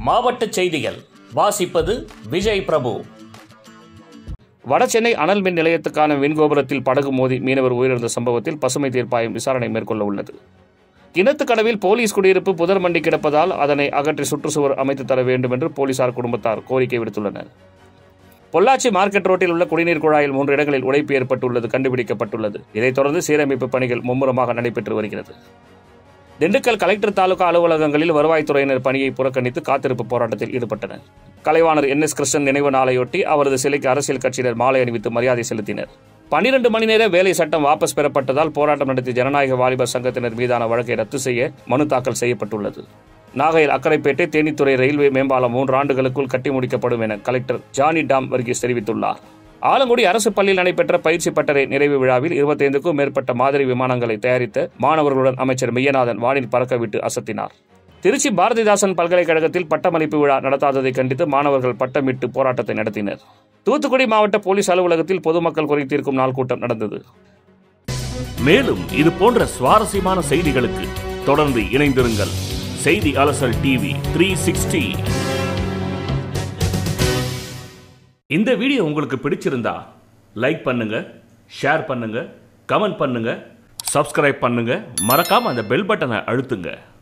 மாவட்டச் செய்திகள் வாசிப்பது விஜய் பிரபு வடசென்னை அனல் மின் நிலையத்துக்கான விண்கோபுரத்தில் படகு மோதி மீனவர் உயிரிழந்த சம்பவத்தில் பசுமை தீர்ப்பாயம் விசாரணை மேற்கொள்ள உள்ளது கிணத்துக்கடவில் போலீஸ் குடியிருப்பு புதர் மண்டி கிடப்பதால் அதனை அகற்றி சுற்றுச்சுவர் அமைத்து தர வேண்டும் என்று போலீசார் குடும்பத்தார் கோரிக்கை விடுத்துள்ளனர் பொள்ளாச்சி மார்க்கெட் ரோட்டில் உள்ள குடிநீர் குழாயில் மூன்று இடங்களில் உடைப்பு ஏற்பட்டுள்ளது கண்டுபிடிக்கப்பட்டுள்ளது இதைத் தொடர்ந்து சீரமைப்பு பணிகள் மும்முரமாக நடைபெற்று வருகிறது திண்டுக்கல் கலெக்டர் தாலுகா அலுவலகங்களில் வருவாய்த்துறையினர் பணியை புறக்கணித்து காத்திருப்பு போராட்டத்தில் ஈடுபட்டனர் கலைவாணர் என் எஸ் கிருஷ்ணன் நினைவு நாளையொட்டி அவரது சிலைக்கு அரசியல் கட்சியினர் மாலை அணிவித்து மரியாதை செலுத்தினர் பனிரெண்டு மணி நேர வேலை சட்டம் வாபஸ் பெறப்பட்டதால் போராட்டம் நடத்திய ஜனநாயக வாலிபர் சங்கத்தினர் மீதான வழக்கை ரத்து செய்ய மனு தாக்கல் செய்யப்பட்டுள்ளது நாகையில் அக்கரைப்பேட்டை தேனித்துறை ரயில்வே மேம்பாலம் மூன்று ஆண்டுகளுக்குள் கட்டி முடிக்கப்படும் என கலெக்டர் ஜானி டாம் வர்கீஸ் தெரிவித்துள்ளார் ஆலங்குடி அரசு பள்ளியில் நடைபெற்ற பயிற்சி பட்டறை நிறைவு விழாவில் இருபத்தைந்துக்கும் மேற்பட்ட மாதிரி விமானங்களை தயாரித்த மாணவர்களுடன் அமைச்சர் மெய்யநாதன் வானில் பறக்க விட்டு அசத்தினார் திருச்சி பாரதிதாசன் பல்கலைக்கழகத்தில் பட்டமளிப்பு விழா நடத்தாததை கண்டித்து மாணவர்கள் பட்டமிட்டு போராட்டத்தை நடத்தினர் தூத்துக்குடி மாவட்ட போலீஸ் அலுவலகத்தில் பொதுமக்கள் குறை தீர்க்கும் நாள் கூட்டம் நடந்தது மேலும் இது போன்ற சுவாரஸ்யமான செய்திகளுக்கு தொடர்ந்து இணைந்திருங்கள் செய்தி அலசல் டிவி த்ரீ சிக்ஸ்டி இந்த வீடியோ உங்களுக்கு பிடிச்சிருந்தா லைக் பண்ணுங்க ஷேர் பண்ணுங்க கமெண்ட் பண்ணுங்க சப்ஸ்கிரைப் பண்ணுங்க மறக்காம அந்த பெல் பட்டனை அழுத்துங்க